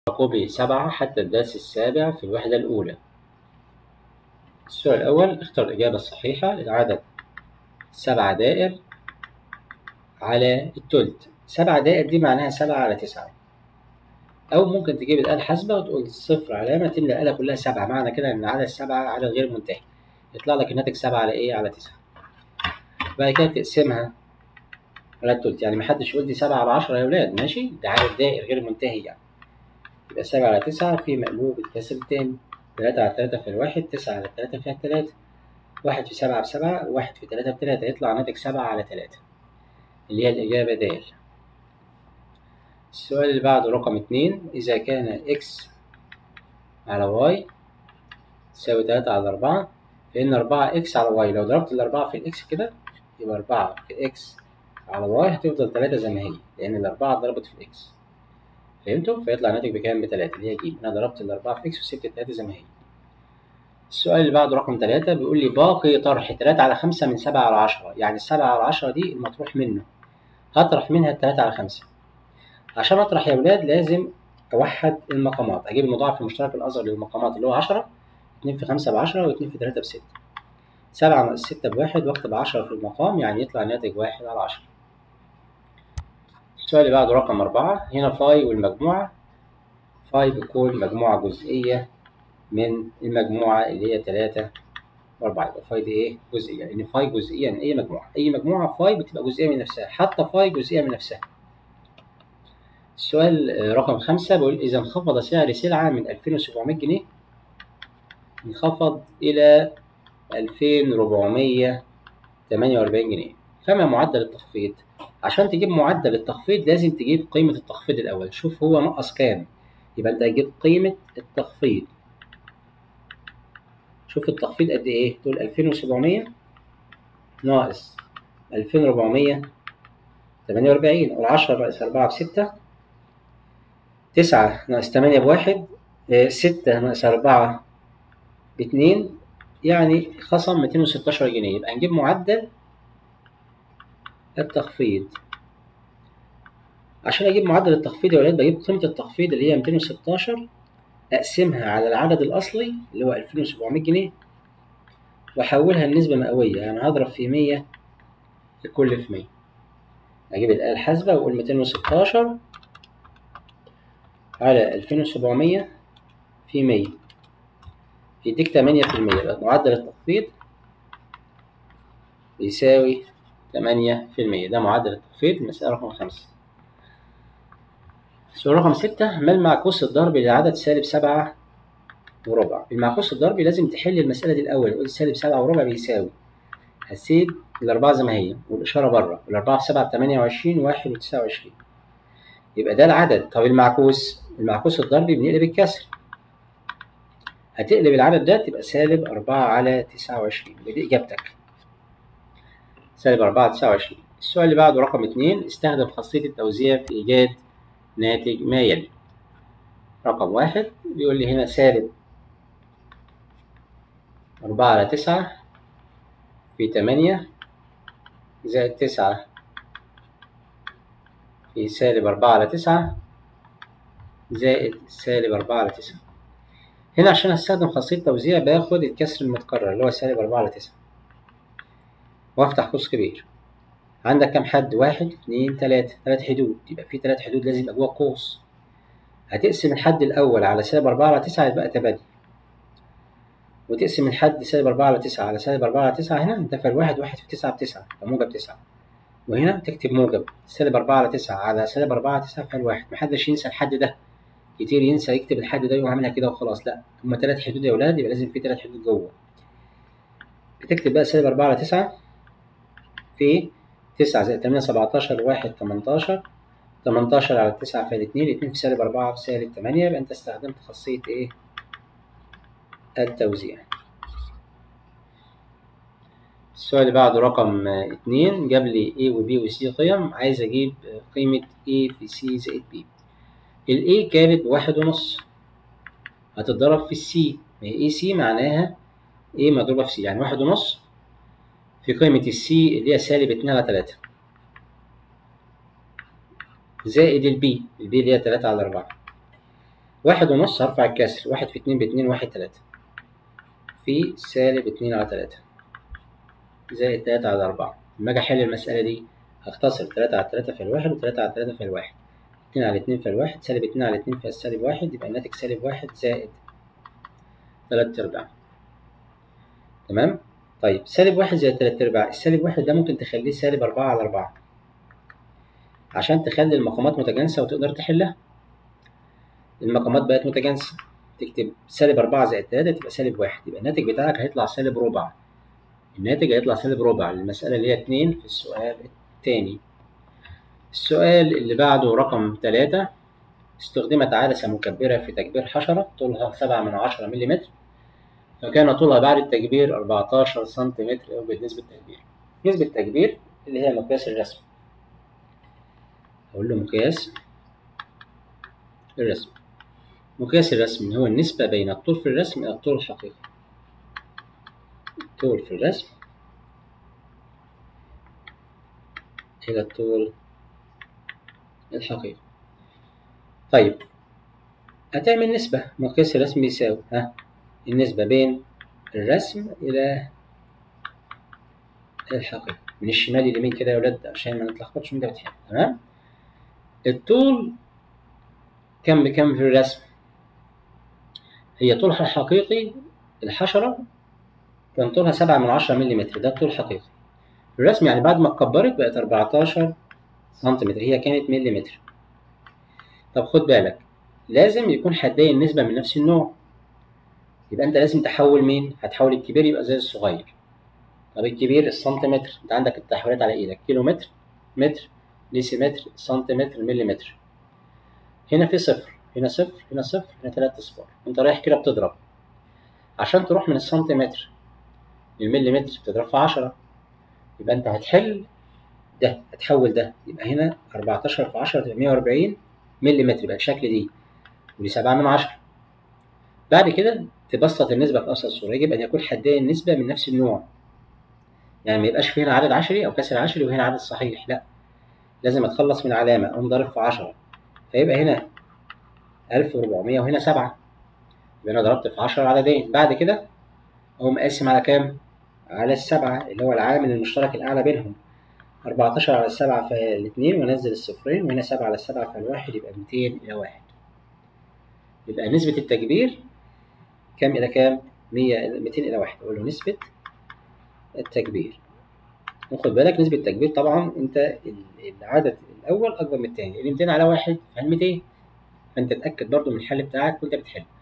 قبل سبعة حتى الدرس السابع في الوحدة الأولى السؤال الأول اختر الإجابة الصحيحة للعدد سبعة دائر على التلت سبعة دائر دي معناها سبعة على تسعة أو ممكن تجيب الآلة الحاسبة وتقول صفر علامة تملى الآلة كلها سبعة معنى كده إن عدد سبعة عدد غير منتهي يطلع لك الناتج سبعة على إيه؟ على تسعة بعد كده تقسمها على التلت يعني محدش يقول دي سبعة على عشرة يا ولاد ماشي ده عدد دائر غير منتهي يعني يبقى سبعة على تسعة في مقلوب الكسر التاني تلاتة على تلاتة في الواحد تسعة على تلاتة فيها التلاتة واحد في سبعة بسبعة واحد في تلاتة بتلاتة يطلع ناتج سبعة على تلاتة اللي هي الإجابة د السؤال اللي بعده رقم اتنين إذا كان إكس على واي تساوي تلاتة على أربعة فإن أربعة إكس على واي لو ضربت الأربعة في الإكس كده يبقى أربعة في إكس على واي هتفضل تلاتة زي ما هي لأن الأربعة ضربت في الإكس فهمتوا؟ فيطلع الناتج بكام؟ بتلاتة اللي هي ج أنا ضربت الأربعة في إكس وسبت التلاتة زي ما هي السؤال اللي بعده رقم تلاتة بيقول لي باقي طرح تلاتة على خمسة من سبعة على عشرة يعني السبعة على عشرة دي المطروح منه هطرح منها التلاتة على خمسة عشان أطرح يا ولاد لازم أوحد المقامات أجيب المضاعف المشترك الأصغر للمقامات اللي هو عشرة اتنين في خمسة بعشرة واتنين في تلاتة بستة سبعة ناقص ستة بواحد واكتب عشرة في المقام يعني يطلع ناتج واحد على عشرة السؤال اللي بعده رقم أربعة هنا فاي والمجموعة فاي بتكون مجموعة جزئية من المجموعة اللي هي تلاتة وأربعة يبقى فاي دي إيه؟ جزئية لأن فاي جزئية من أي مجموعة أي مجموعة فاي بتبقى جزئية من نفسها حتى فاي جزئية من نفسها السؤال رقم خمسة بيقول إذا انخفض سعر سلعة من 2700 جنيه انخفض إلى 2448 جنيه فما معدل التخفيض؟ عشان تجيب معدل التخفيض لازم تجيب قيمة التخفيض الأول شوف هو نقص كام يبقى أنت هتجيب قيمة التخفيض شوف التخفيض قد إيه تقول 2700 ناقص 2448 قول 10 ناقص 4 بستة تسعة ناقص تمانية بواحد ستة ناقص أربعة باتنين يعني خصم ميتين وستاشر جنيه يبقى نجيب معدل التخفيض عشان أجيب معدل التخفيض يا ولاد بجيب قيمة التخفيض اللي هي ميتين وستاشر أقسمها على العدد الأصلي اللي هو ألفين وسبعمية جنيه وأحولها لنسبة مئوية يعني هضرب في مية لكل في مية أجيب الآلة الحاسبة وأقول ميتين وستاشر على ألفين وسبعمية في مية يديك تمانية في المية يبقى معدل التخفيض بيساوي تمانية في المية ده معدل التخفيض المسألة رقم خمسة السؤال رقم ستة ما المعكوس الضربي لعدد سالب سبعة وربع المعكوس الضربي لازم تحل المسألة دي الأول تقول سالب سبعة وربع بيساوي هتسيب الأربعة زي ما هي والإشارة بره والأربعة في سبعة بتمانية وعشرين واحد وتسعة وعشرين يبقى ده العدد طب المعكوس المعكوس الضربي بنقلب الكسر هتقلب العدد ده تبقى سالب أربعة على تسعة وعشرين دي إجابتك سالب أربعة على تسعة وعشرين السؤال اللي بعده رقم اتنين استخدم خاصية التوزيع في إيجاد ناتج ما يلي رقم واحد بيقول لي هنا سالب أربعة على تسعة في تمانية زائد تسعة في سالب أربعة على تسعة زائد سالب أربعة على تسعة هنا عشان أستخدم خاصية توزيع باخد الكسر المتكرر اللي هو سالب أربعة على تسعة وأفتح قوس كبير عندك كام حد؟ واحد اتنين تلاتة تلات حدود يبقى في تلات حدود لازم يبقى جوه قوس هتقسم الحد الأول على سالب أربعة على تسعة يبقى تبادل وتقسم الحد سالب أربعة على تسعة على سالب أربعة على تسعة هنا انت الواحد واحد في تسعة بتسعة فموجب تسعة وهنا تكتب موجب سالب أربعة على تسعة على سالب أربعة على تسعة فالواحد محدش ينسى الحد ده كتير ينسى يكتب الحد ده ويعملها كده وخلاص لا هما تلات حدود يا ولاد يبقى لازم في تلات حدود جوه بتكتب بقى سالب أربعة على تسعة في تسعة زائد تمانية سبعتاشر واحد تمنتاشر تمنتاشر على تسعة في الاتنين اتنين في سالب أربعة في سالب تمانية يبقى أنت استخدمت خاصية إيه؟ التوزيع السؤال اللي بعده رقم اتنين جاب لي A و B و C قيم عايز أجيب قيمة A في C زائد B ال A كانت بواحد ونص هتتضرب في السي ما هي AC معناها A مضروبة في C يعني واحد ونص في قيمة السي اللي هي سالب اتنين على تلاتة زائد البي البي اللي هي تلاتة على أربعة واحد ونص هرفع الكسر واحد في اتنين باتنين واحد تلاتة في سالب اتنين على تلاتة زائد تلاتة على أربعة لما أجي أحل المسألة دي هختصر تلاتة على تلاتة في الواحد وتلاتة على تلاتة في الواحد اتنين على اتنين في الواحد سالب اتنين على اتنين في السالب واحد يبقى الناتج سالب واحد زائد تلات أرباع تمام طيب سالب واحد زائد تلات أرباع السالب واحد ده ممكن تخليه سالب أربعة على أربعة عشان تخلي المقامات متجانسة وتقدر تحلها المقامات بقت متجانسة تكتب سالب أربعة زائد تلاتة تبقى سالب واحد يبقى الناتج بتاعك هيطلع سالب ربع الناتج هيطلع سالب ربع للمسألة اللي هي اتنين في السؤال التاني السؤال اللي بعده رقم تلاتة استخدمت عدسة مكبرة في تكبير حشرة طولها سبعة من عشرة مليمتر فكان طولها بعد التكبير 14 سنتيمتر أوجد نسبة تكبير نسبة تكبير اللي هي مقياس الرسم أقول له مقياس الرسم مقياس الرسم هو النسبة بين الطول في الرسم إلى الطول الحقيقي الطول في الرسم إلى الطول الحقيقي طيب هتعمل نسبة مقياس الرسم بيساوي ها النسبة بين الرسم إلى الحقيقة من الشمال لليمين كده يا ولاد عشان ما نتلخبطش وانت بتحل تمام الطول كم بكم في الرسم هي طولها الحقيقي الحشرة كان طولها سبعة من عشرة مليمتر ده الطول الحقيقي في الرسم يعني بعد ما اتكبرت بقت أربعتاشر سنتيمتر هي كانت مليمتر طب خد بالك لازم يكون حدي النسبة من نفس النوع يبقى انت لازم تحول مين؟ هتحول الكبير يبقى زي الصغير طب الكبير السنتيمتر انت عندك التحويلات على ايدك كيلو متر متر ديسيمتر سنتيمتر مليمتر هنا في صفر هنا صفر هنا صفر هنا تلات اصفار انت رايح كده بتضرب عشان تروح من السنتيمتر للمليمتر بتضرب في عشرة يبقى انت هتحل ده هتحول ده يبقى هنا 14 في 10 تبقى 140 مليمتر يبقى الشكل دي ودي 7 من 10 بعد كده تبسط النسبة في أبسط صورة يجب أن يكون حدي النسبة من نفس النوع يعني ما يبقاش في هنا عدد عشري أو كسر عشري وهنا عدد صحيح لا لازم أتخلص من علامة أقوم ضارب في 10 فيبقى هنا 1400 وهنا 7 يبقى أنا ضربت في 10 عددين بعد كده أقوم قاسم على كام؟ على السبعة اللي هو العامل المشترك الأعلى بينهم 14 على السبعة في الاتنين وأنزل الصفرين وهنا سبعة على السبعة في الواحد يبقى 200 إلى واحد يبقى نسبة التكبير كام إلى كام؟ 100 200 إلى واحد أقول له نسبة التكبير وخد بالك نسبة التكبير طبعا أنت العدد الأول أكبر من التاني اللي 200 على واحد فال 200 فأنت تتأكد برضو من الحل بتاعك وأنت بتحل